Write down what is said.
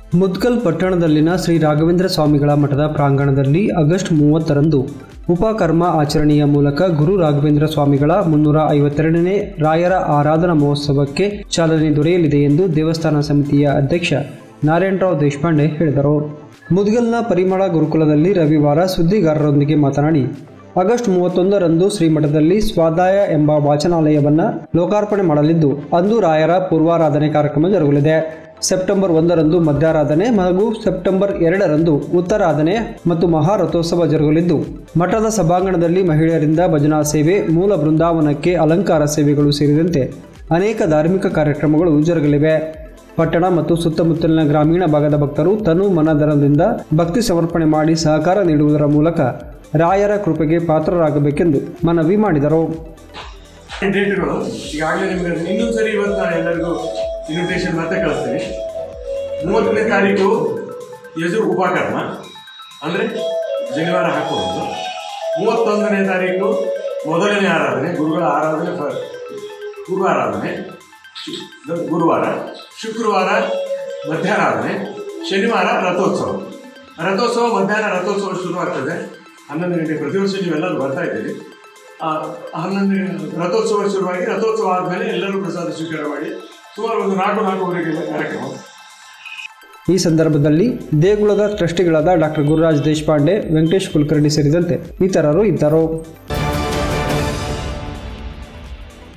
ಮುದ್ಗಲ್ ಪಟ್ಟಣದಲ್ಲಿನ ಶ್ರೀ ರಾಘವೇಂದ್ರ ಸ್ವಾಮಿಗಳ ಮಠದ ಪ್ರಾಂಗಣದಲ್ಲಿ ಆಗಸ್ಟ್ ಮೂವತ್ತರಂದು ಉಪಕರ್ಮ ಆಚರಣೆಯ ಮೂಲಕ ಗುರು ರಾಘವೇಂದ್ರ ಸ್ವಾಮಿಗಳ ಮುನ್ನೂರ ಐವತ್ತೆರಡನೇ ರಾಯರ ಆರಾಧನಾ ಮಹೋತ್ಸವಕ್ಕೆ ಚಾಲನೆ ದೊರೆಯಲಿದೆ ಎಂದು ದೇವಸ್ಥಾನ ಸಮಿತಿಯ ಅಧ್ಯಕ್ಷ ನಾರಾಯಣರಾವ್ ದೇಶಪಾಂಡೆ ಹೇಳಿದರು ಮುದ್ಗಲ್ನ ಪರಿಮಳ ಗುರುಕುಲದಲ್ಲಿ ರವಿವಾರ ಸುದ್ದಿಗಾರರೊಂದಿಗೆ ಮಾತನಾಡಿ ಆಗಸ್ಟ್ ಮೂವತ್ತೊಂದರಂದು ಶ್ರೀಮಠದಲ್ಲಿ ಸ್ವಾದಾಯ ಎಂಬ ವಾಚನಾಲಯವನ್ನು ಲೋಕಾರ್ಪಣೆ ಮಾಡಲಿದ್ದು ಅಂದು ರಾಯರ ಪೂರ್ವಾರಾಧನೆ ಕಾರ್ಯಕ್ರಮ ಜರುಗಲಿದೆ ಸೆಪ್ಟೆಂಬರ್ ಒಂದರಂದು ಮಧ್ಯಾರಾಧನೆ ಹಾಗೂ ಸೆಪ್ಟೆಂಬರ್ ಎರಡರಂದು ಉತ್ತರಾಧನೆ ಮತ್ತು ಮಹಾರಥೋತ್ಸವ ಜರುಗಲಿದ್ದು ಮಠದ ಸಭಾಂಗಣದಲ್ಲಿ ಮಹಿಳೆಯರಿಂದ ಭಜನಾ ಸೇವೆ ಮೂಲ ಬೃಂದಾವನಕ್ಕೆ ಅಲಂಕಾರ ಸೇವೆಗಳು ಸೇರಿದಂತೆ ಅನೇಕ ಧಾರ್ಮಿಕ ಕಾರ್ಯಕ್ರಮಗಳು ಜರುಗಲಿವೆ ಪಟ್ಟಣ ಮತ್ತು ಸುತ್ತಮುತ್ತಲಿನ ಗ್ರಾಮೀಣ ಭಾಗದ ಭಕ್ತರು ತನು ಮನದರದಿಂದ ಭಕ್ತಿ ಸಮರ್ಪಣೆ ಮಾಡಿ ಸಹಕಾರ ನೀಡುವುದರ ಮೂಲಕ ರಾಯರ ಕೃಪೆಗೆ ಪಾತ್ರರಾಗಬೇಕೆಂದು ಮನವಿ ಮಾಡಿದರು ಡೇಟ್ಗಳು ಈಗಾಗಲೇ ನಿಮ್ಗೆ ಇನ್ನೊಂದು ಸರಿ ಇವತ್ತು ನಾನು ಎಲ್ಲರಿಗೂ ಇನ್ವಿಟೇಷನ್ ಮತ್ತೆ ಕಳಿಸ್ತೀನಿ ಮೂವತ್ತನೇ ತಾರೀಕು ಯಜುರ್ ಉಪಕರ್ಮ ಅಂದರೆ ಜನಿವಾರ ಹಾಕುವುದು ಮೂವತ್ತೊಂದನೇ ತಾರೀಕು ಮೊದಲನೇ ಆರಾಧನೆ ಗುರುಗಳ ಆರಾಧನೆ ಫ- ಪೂರ್ವಾರಾಧನೆ ಶು- ಗುರುವಾರ ಶುಕ್ರವಾರ ಮಧ್ಯಾರಾಧನೆ ಶನಿವಾರ ರಥೋತ್ಸವ ರಥೋತ್ಸವ ಮಧ್ಯಾಹ್ನ ರಥೋತ್ಸವ ಶುರುವಾಗ್ತದೆ ಹನ್ನೊಂದು ಗಂಟೆ ಪ್ರತಿ ವರ್ಷ ನೀವೆಲ್ಲರೂ ಬರ್ತಾ ಇದ್ದೀರಿ ಆ, ಹನ್ನೊಂದು ರಥೋತ್ಸವ ಶುರುವಾಗಿ ರಥೋತ್ಸವ ಆದಮೇಲೆ ಎಲ್ಲರೂ ಪ್ರಸಾದ ಸ್ವೀಕಾರ ಮಾಡಿ ಸುಮಾರು ಒಂದು ನಾಲ್ಕು ನಾಲ್ಕೂವರೆಗೆ ಕಾರ್ಯಕ್ರಮ ಈ ಸಂದರ್ಭದಲ್ಲಿ ದೇಗುಲದ ಟ್ರಸ್ಟಿಗಳಾದ ಡಾಕ್ಟರ್ ಗುರುರಾಜ್ ದೇಶಪಾಂಡೆ ವೆಂಕಟೇಶ್ ಕುಲಕರ್ಣಿ ಸೇರಿದಂತೆ ಇತರರು ಇದ್ದರು